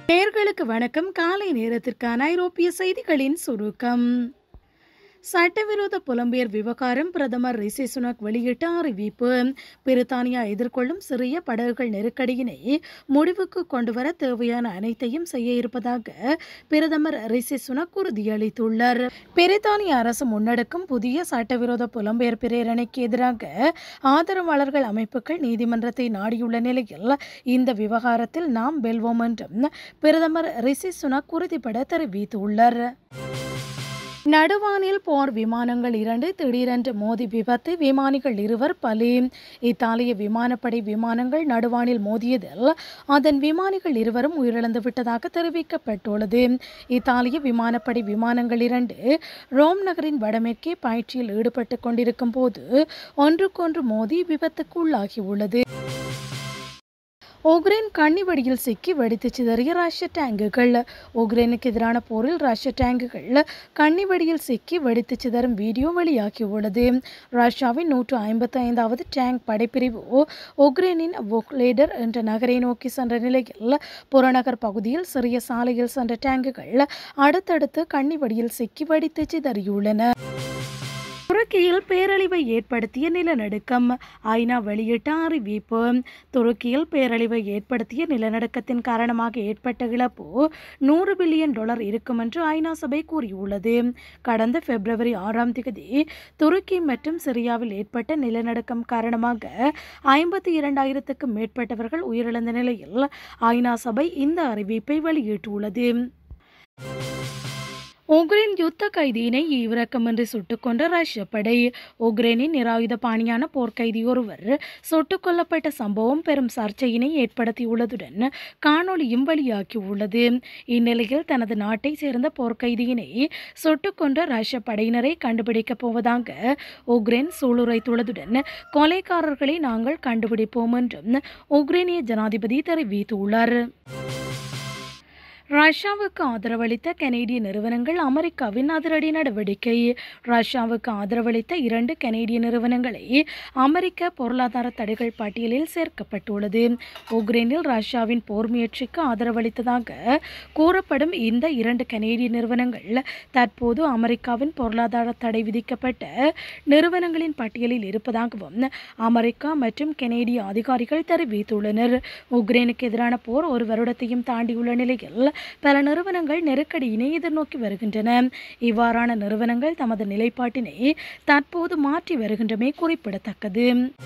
நேர்களுக்கு வணக்கம் காலை நேரத்திற்கான ஐரோப்பிய செய்திகளின் சுருக்கம் சட்டவிரோத புலம்பெயர் விவகாரம் பிரதமர் ரிஷி சுனக் வெளியிட்ட அறிவிப்பு பிரித்தானியா எதிர்கொள்ளும் சிறிய படகுகள் நெருக்கடியினை முடிவுக்கு கொண்டுவர தேவையான அனைத்தையும் செய்ய இருப்பதாக பிரதமர் ரிஷி சுனக் உறுதியளித்துள்ளார் பிரித்தானிய அரசு முன்னெடுக்கும் புதிய சட்டவிரோத புலம்பெயர் பிரேரணைக்கு எதிராக ஆதரவாளர்கள் அமைப்புகள் நீதிமன்றத்தை நாடியுள்ள நிலையில் இந்த விவகாரத்தில் நாம் வெல்வோம் என்றும் பிரதமர் ரிஷி சுனக் உறுதிபட தெரிவித்துள்ளார் நடுவானில் போர் விமானங்கள் இரண்டு திடீரென்று மோதி விபத்து விமானிகள் இருவர் பலி இத்தாலிய விமானப்படை விமானங்கள் நடுவானில் மோதியதில் அதன் விமானிகள் இருவரும் உயிரிழந்து விட்டதாக தெரிவிக்கப்பட்டுள்ளது இத்தாலிய விமானப்படை விமானங்கள் இரண்டு ரோம் நகரின் வடமேற்கே பயிற்சியில் ஈடுபட்டு கொண்டிருக்கும் போது ஒன்றுக்கொன்று மோதி விபத்துக்கு உள்ளாகியுள்ளது உக்ரைன் கன்னிவெடியில் சிக்கி வெடித்து சிதறிய ரஷ்ய டேங்குகள் உக்ரைனுக்கு எதிரான போரில் ரஷ்ய டேங்குகள் கன்னிவெடியில் சிக்கி வெடித்து சிதறும் வீடியோ வெளியாகியுள்ளது ரஷ்யாவின் நூற்று ஐம்பத்தி ஐந்தாவது டேங்க் படைப்பிரிவு உக்ரைனின் வொக்லேடர் என்ற நகரை நோக்கி சென்ற நிலையில் புறநகர் பகுதியில் சிறிய சாலையில் சென்ற டேங்குகள் அடுத்தடுத்து கன்னிவெடியில் சிக்கி வெடித்து சிதறியுள்ளன துருக்கியில் பேரழிவை ஏற்படுத்திய நிலநடுக்கம் ஐநா வெளியிட்ட அறிவிப்பு துருக்கியில் பேரழிவை ஏற்படுத்திய நிலநடுக்கத்தின் காரணமாக ஏற்பட்ட இழப்பு நூறு பில்லியன் டாலர் இருக்கும் என்று ஐநா சபை கூறியுள்ளது கடந்த பிப்ரவரி ஆறாம் தேதி துருக்கி மற்றும் சிரியாவில் ஏற்பட்ட நிலநடுக்கம் காரணமாக ஐம்பத்தி இரண்டாயிரத்துக்கும் மேற்பட்டவர்கள் உயிரிழந்த நிலையில் ஐநா சபை இந்த அறிவிப்பை வெளியிட்டுள்ளது உக்ரைன் யுத்த கைதியினை ஈவிரக்கமின்றி சுட்டுக் கொண்ட ரஷ்ய படை உக்ரைனின் நிராயுத பாணியான போர்க்கைதி ஒருவர் சுட்டுக் கொல்லப்பட்ட சம்பவம் பெரும் சர்ச்சையினை ஏற்படுத்தியுள்ளதுடன் காணொலியும் வெளியாகியுள்ளது இந்நிலையில் தனது நாட்டைச் சேர்ந்த போர்க்கைதியினை சுட்டுக் கொன்ற ரஷ்ய படையினரை கண்டுபிடிக்கப் போவதாக உக்ரைன் சூளுரைத்துள்ளதுடன் கொலைக்காரர்களை நாங்கள் கண்டுபிடிப்போம் என்றும் உக்ரைனிய ஜனாதிபதி தெரிவித்துள்ளார் ரஷ்யாவுக்கு ஆதரவளித்த கனேடிய நிறுவனங்கள் அமெரிக்காவின் அதிரடி நடவடிக்கை ரஷ்யாவுக்கு ஆதரவளித்த இரண்டு கனேடிய நிறுவனங்களை அமெரிக்க பொருளாதார தடைகள் பட்டியலில் சேர்க்கப்பட்டுள்ளது உக்ரைனில் ரஷ்யாவின் போர் முயற்சிக்கு ஆதரவளித்ததாக கூறப்படும் இந்த இரண்டு கனேடிய நிறுவனங்கள் தற்போது அமெரிக்காவின் பொருளாதார தடை விதிக்கப்பட்ட நிறுவனங்களின் பட்டியலில் இருப்பதாகவும் அமெரிக்கா மற்றும் கனேடிய அதிகாரிகள் தெரிவித்துள்ளனர் உக்ரைனுக்கு எதிரான போர் ஒரு வருடத்தையும் தாண்டியுள்ள நிலையில் பல நிறுவனங்கள் நெருக்கடியினை எதிர்நோக்கி வருகின்றன இவ்வாறான நிறுவனங்கள் தமது நிலைப்பாட்டினை தற்போது மாற்றி வருகின்றமை குறிப்பிடத்தக்கது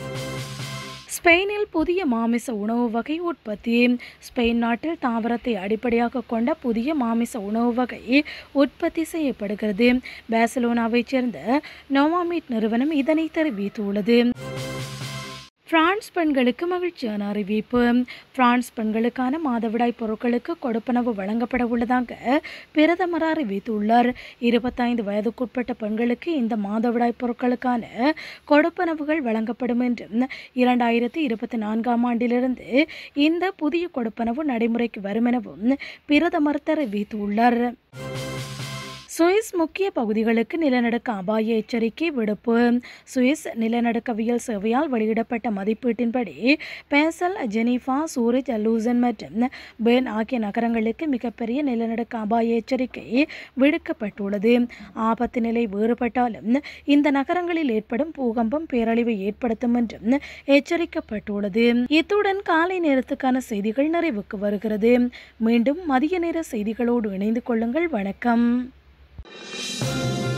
ஸ்பெயினில் புதிய மாமிச உணவு வகை உற்பத்தி ஸ்பெயின் நாட்டில் தாவரத்தை அடிப்படையாக கொண்ட புதிய மாமிச உணவு வகை உற்பத்தி செய்யப்படுகிறது பேசலோனாவைச் சேர்ந்த நோவாமீட் நிறுவனம் இதனை தெரிவித்துள்ளது பிரான்ஸ் பெண்களுக்கு மகிழ்ச்சியான அறிவிப்பு பிரான்ஸ் பெண்களுக்கான மாதவிடாய் பொருட்களுக்கு கொடுப்பனவு வழங்கப்பட உள்ளதாக பிரதமர் அறிவித்துள்ளார் இருபத்தைந்து வயதுக்குட்பட்ட பெண்களுக்கு இந்த மாதவிடாய் பொருட்களுக்கான கொடுப்பனவுகள் வழங்கப்படும் என்றும் இரண்டாயிரத்தி இருபத்தி நான்காம் ஆண்டிலிருந்து இந்த புதிய கொடுப்பனவு நடைமுறைக்கு வரும் எனவும் பிரதமர் தெரிவித்துள்ளார் சுவிஸ் முக்கிய பகுதிகளுக்கு நிலநடுக்க அபாய எச்சரிக்கை விடுப்பு சுவிஸ் நிலநடுக்கவியல் சேவையால் வெளியிடப்பட்ட மதிப்பீட்டின்படி பேசல் ஜெனீஃபா சூரிச் லூசன் மற்றும் பேர்ன் ஆகிய நகரங்களுக்கு மிகப்பெரிய நிலநடுக்க அபாய எச்சரிக்கை விடுக்கப்பட்டுள்ளது ஆபத்து நிலை வேறுபட்டாலும் இந்த நகரங்களில் ஏற்படும் பூகம்பம் பேரழிவை ஏற்படுத்தும் என்றும் எச்சரிக்கப்பட்டுள்ளது இத்துடன் காலை நேரத்துக்கான செய்திகள் நிறைவுக்கு வருகிறது மீண்டும் மதிய நேர செய்திகளோடு இணைந்து கொள்ளுங்கள் வணக்கம்